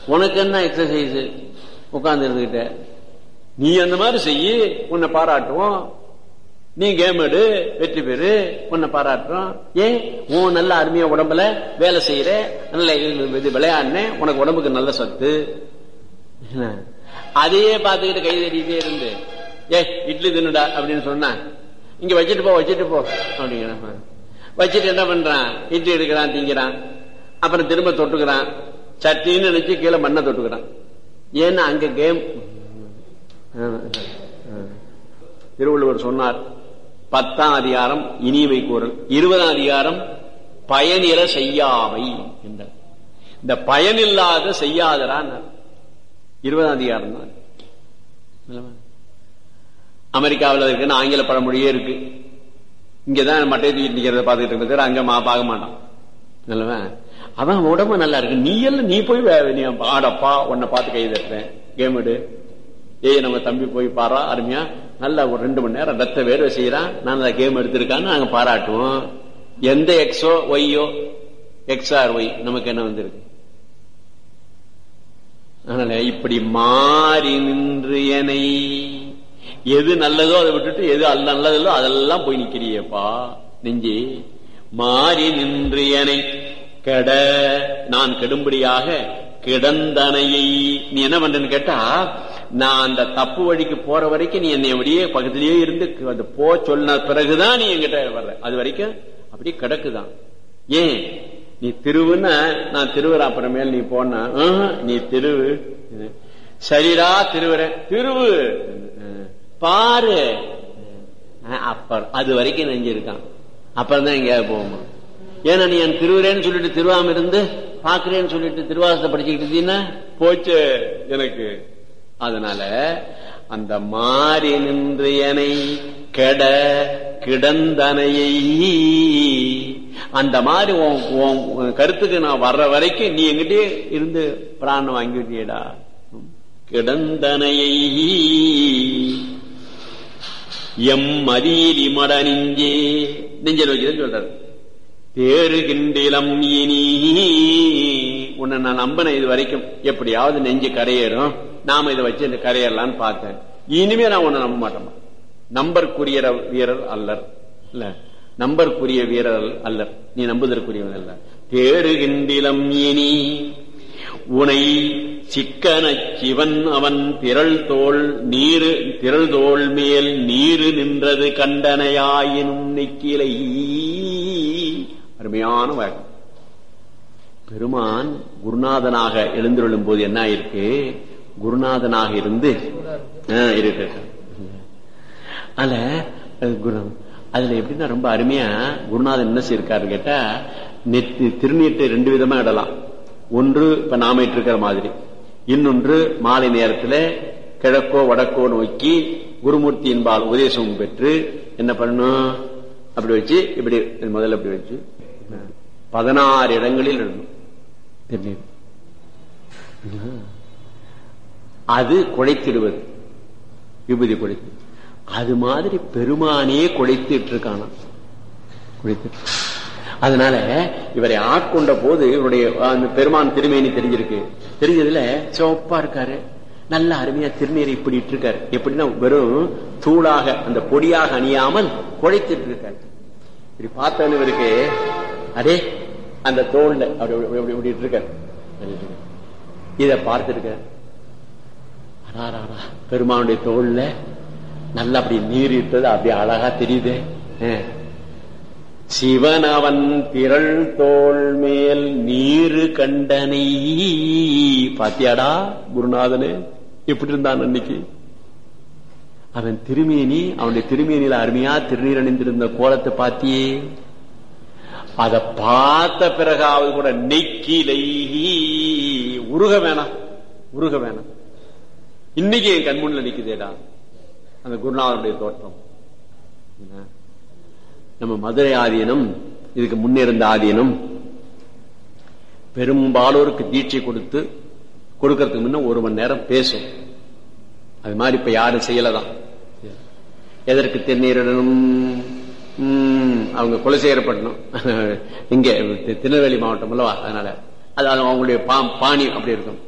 உனக்கு என்ன எக்ஸசைஸ் உட்கார்ந்து இருந்துகிட்ட நீ அந்த மாதிரி செய்யி உன்னை பாராட்டுவோம் நீ கேம் எடு வெற்றி பெறு உன்னை பாராட்டுறோம் ஏன் உன் நல்ல அருமையா உடம்புல வேலை செய்யற நல்ல இது விளையாடுன உனக்கு உடம்புக்கு நல்ல சத்து என்ன? அதையே பார்த்துக்கிட்டு கை தட்டிட்டே இருந்து ஏ இட்லி தின்னுடா அப்படின்னு சொன்னா இங்க வச்சுட்டு போ வச்சுட்டு போ அப்படிங்கிற வச்சுட்டு என்ன பண்றான் இட்லி எடுக்கிறான் திங்கிறான் அப்புறம் திரும்ப தொட்டுக்கிறான் சட்டின்னு நினைச்சு கீழே மண்ணை தொட்டுக்கிறான் ஏன்னா அங்க கேம் திருவள்ளுவர் சொன்னார் பத்தாம் அதிகாரம் இனிமை கூறல் இருபதாம் அதிகாரம் பயனிற செய்யாமை என்றார் இந்த பயனில்லாத செய்யாதரான் இருபதாம் அதிகாரம் தான் இல்லவா? அமெரிக்காவில் இருக்குன்னு ஆங்கில பழமொழியே இருக்கு இங்கதான் மட்டை தூக்கிட்டு நிக்கிறத பார்த்துட்டு இருக்கிறது அங்க மா பார்க்க மாட்டான் நல்லவா அவன் உடம்பு நல்லா இருக்கு நீ எல்லாம் நீ போய் வே- நீ ஆடப்பா உன்னை பார்த்து கை தட்டுறேன் கேம் எடு ஏய் நம்ம தம்பி போய் பாரா அருமையா நல்ல ஒரு ரெண்டு மணி நேரம் ரத்த வேர்வை செய்யறான் நான் அந்த கேம் எடுத்திருக்கான்னு நாங்க பாராட்டுவோம் எந்த எக்ஸோ ஒய்யோ எக்ஸ் ஆர் ஒய் நமக்கு என்ன வந்திருக்கு அதனால இப்படி மாறி நின்று என்னை எது நல்லதோ அதை விட்டுட்டு எது அல்ல நல்லதோ அதெல்லாம் போய் நிக்கிறியப்பா நெஞ்சி மாறி நின்று என்னை கெட நான் கெடும்படியாக கிடந்தனையை நீ என்ன பண்றேன்னு கேட்டா நான் அந்த தப்பு வழிக்கு போற வரைக்கும் நீ என்னை அப்படியே பக்கத்திலேயே இருந்து அந்த போ சொன்ன பிறகுதான் நீ என்கிட்ட வர்ற அது வரைக்கும் அப்படியே கிடக்குதான் ஏன் நீ திருவுன்னா நான் திருவுறேன் அப்புறமேல் நீ போனா "ஆஹா, நீ திருவு சரிடா திருவுறேன் திருவு பாரு அஹ், அப்ப அது வரைக்கும் நெஞ்சிருக்கான் அப்புறம் தான் எங்கேயாவது போகுமா ஏன்னா நீ என் திருவுறேன்னு சொல்லிட்டு திருவாம இருந்து பாக்குறேன்னு சொல்லிட்டு திருவாசத்தை படிச்சுக்கிட்டு இருந்தீங்கன்னா போச்சு எனக்கு அதனால அந்த மாறி நின்று எனை கெட கிடந்தனையை அந்த மாதிரி உன் உன் உன் கருத்துக்கு நான் வர்ற வரைக்கும் நீ எங்கிட்டே இருந்து பிராணம் வாங்கிவிட்டியடா கிடந்தனையை எம் மதியில் இமட நெஞ்சே நெஞ்சல் வைக்கிறேன்னு சொல்றாரு தேறுகின்றிலம் இனி உன்னை நான் நம்பினேன் இது வரைக்கும் எப்படியாவது நெஞ்சு கரையேறும் நாம இதை வச்சு இந்த கரையேறலான்னு பார்த்தேன் இனிமே நான் உன்னை நம்ப மாட்டேன் நம்பர்க்குரிய வீரர் அல்லர் இல்ல நம்பர்க்குரிய வீரர் அல்லர் நீ நம்புதற்குரியவன் அல்ல தேறுகின்றிலம் இனி உனை சிக்கன சிவன் அவன் திரள் தோள் நீரு திரள் தோள் மேல் நீரு நின்றது கண்டனையாயினும் நிக்கிலை அருமையான வழக்கம் பெருமான் குருநாதனாக எழுந்தருளும் போது என்ன ஆயிருக்கு குருநாதனாக இருந்து ஆ, இருக்கு அதுல அஹ், குரு அதுல எப்படின்னா ரொம்ப அருமையா குருநாதன் என்ன செய்யிருக்காரு கேட்டா நெத்தி திருநீட்டை ரெண்டு விதமா இடலாம் ஒன்று இப்ப நாம இருக்கிற மாதிரி இன்னொன்று மாலை நேரத்துல கிழக்கோ வடக்கோ நோக்கி குருமூர்த்தி என்பால் உபதேசம் பெற்று என்ன பண்ணணும் அப்படி வச்சு இப்படி முதல்ல இப்படி வச்சு பதினாறு இடங்களில் இடணும் திருநீர் அது குழைத்திடுவது விபூதி குழைத்து அது மாதிரி பெருமானே குழைத்துட்டு இருக்கானா குழைத்து அதனால இவரை ஆட்கொண்ட போது இவருடைய அந்த பெருமான் திருமேனி தெரிஞ்சிருக்கு தெரிஞ்சதுல சிவப்பா இருக்காரு நல்ல அருமையா திருநீரை இப்படி இருக்காரு எப்படின்னா வெறும் தூளாக அந்த பொடியாக அணியாமல் குழைத்துட்டு இருக்காரு இப்படி பார்த்தவனு இவருக்கு அடே அந்த தோல்ல அப்படி அப்படி அப்படி இப்படி இருக்காரு இத பார்த்திருக்க அடாராடா பெருமானுடைய தோல்ல நல்லா அப்படி நீர் இட்டது அப்படி அழகா தெரியுது சிவன் அவன் திரள் தோள் மேல் நீரு கண்டனை பாத்தியாடா குருநாதனே எப்படி இருந்தான் அன்னைக்கு அவன் திருமேனி அவனுடைய திருமேனியில அருமையா திருநீர் அணிந்திருந்த கோலத்தை பாத்தியே அத பார்த்த பிறகாவது கூட நெக்கிலை உருக வேணாம் உருக வேணாம் இன்னைக்கு என் கண்முன்ல நிக்குதேடா அந்த குருநாதனுடைய தோற்றம் என்ன? நம்ம மதுரை ஆதீனம் இதுக்கு முன்னிருந்த ஆதீனம் பெரும்பாலோருக்கு தீட்சை கொடுத்து கொடுக்கறதுக்கு முன்ன ஒரு மணி நேரம் பேசும் அது மாதிரி இப்ப யாரும் செய்யலதான் எதற்கு திருநீரிடணும் உம், அவங்க குலசேகரப்பட்டினம் இங்க தி- திருநெல்வேலி மாவட்டம் அல்லவா அதனால அது அது அவங்களுடைய பா- பாணி அப்படி இருக்கும்